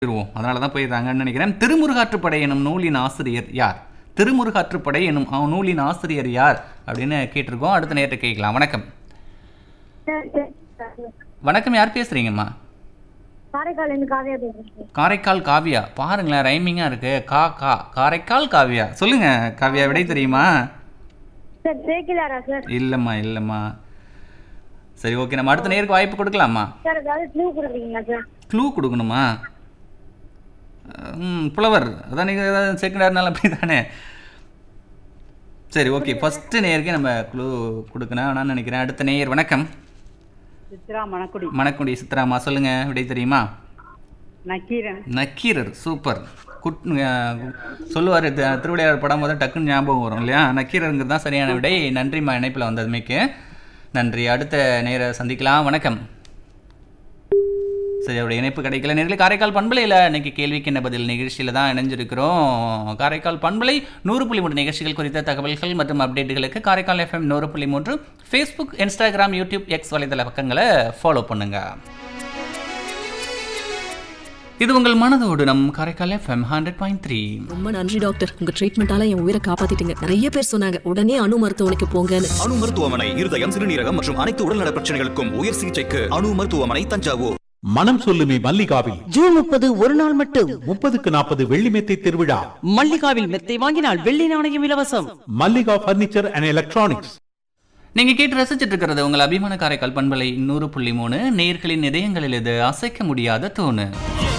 போயிடுவோம் அதனால தான் போயிடுறாங்கன்னு நினைக்கிறேன் திருமுருகாற்றுப்படை எனும் நூலின் ஆசிரியர் யார் திருமுருகாற்றுப்படை எனும் அவ நூலின் ஆசிரியர் யார் அப்படின்னு கேட்டிருக்கோம் அடுத்த நேரத்தை கேட்கலாம் வணக்கம் சார் சரி சார் வணக்கம் யார் பேசுறீங்கம்மா காரைக்கால்லேருந்து காவியா பேசுகிறேன் காரைக்கால் காவியா பாருங்களேன் ரைமிங்காக இருக்கு கா கா காரைக்கால் காவியா சொல்லுங்க காவியா விடை தெரியுமா சார் சேக்கிலாரா சார் இல்லைம்மா இல்லைம்மா சரி ஓகே நம்ம அடுத்த நேருக்கு வாய்ப்பு கொடுக்கலாமா சார் ஏதாவது க்ளூ கொடுக்குறீங்களா சார் க்ளூ கொடுக்கணுமா ம் புலவர் அதான் நீங்கள் ஏதாவது செகண்டாக அப்படி தானே சரி ஓகே ஃபஸ்ட்டு நேருக்கு நம்ம க்ளூ கொடுக்கணும் நான் நினைக்கிறேன் அடுத்த நேயர் வணக்கம் சித்ரா மணக்குடி மணக்குடி சித்ராமா சொல்லுங்க விடை தெரியுமா நக்கீரன் நக்கீரர் சூப்பர் குட் சொல்லுவார் திருவிளையாடல் படம் போது டக்குன்னு ஞாபகம் வரும் இல்லையா நக்கீரருங்கிறது தான் சரியான விடை நன்றிம்மா இணைப்பில் வந்ததுமேக்கு நன்றி அடுத்த நேர சந்திக்கலாம் வணக்கம் சரி அவருடைய இணைப்பு கிடைக்கல நேரில் காரைக்கால் பண்பலையில் இன்னைக்கு கேள்விக்கு என்ன பதில் நிகழ்ச்சியில் தான் இணைஞ்சிருக்கிறோம் காரைக்கால் பண்பலை நூறு புள்ளி மூன்று நிகழ்ச்சிகள் குறித்த தகவல்கள் மற்றும் அப்டேட்டுகளுக்கு காரைக்கால் எஃப்எம் நூறு புள்ளி மூன்று ஃபேஸ்புக் இன்ஸ்டாகிராம் யூடியூப் எக்ஸ் வலைதள பக்கங்களை ஃபாலோ பண்ணுங்கள் இது உங்கள் மனதோடு நம் Karaikal FM hundred point three ரொம்ப நன்றி டாக்டர் உங்க ட்ரீட்மெண்டால என் உயிரை காப்பாத்திட்டீங்க நிறைய பேர் சொன்னாங்க உடனே அணு மருத்துவமனைக்கு போங்கன்னு அணு மருத்துவமனை இருதயம் சிறுநீரகம் மற்றும் அனைத்து உடல்நல பிரச்சனைகளுக்கும் உயர் சிகிச்சைக்கு அணு மருத்துவமனை தஞ்சாவூர் மனம் சொல்லுமே மல்லிகாவில் ஜூன் முப்பது ஒரு நாள் மட்டும் முப்பதுக்கு நாற்பது வெள்ளி மெத்தை திருவிழா மல்லிகாவில் மெத்தை வாங்கினால் வெள்ளி நாணயம் இலவசம் மல்லிகா பர்னிச்சர் அண்ட் எலக்ட்ரானிக்ஸ் நீங்க கேட்டு ரசிச்சிட்டு இருக்கிறது உங்கள் அபிமான காரைக்கால் பண்பலை நூறு புள்ளி மூணு நேர்களின் இதயங்களில் இது அசைக்க முடியாத தோணு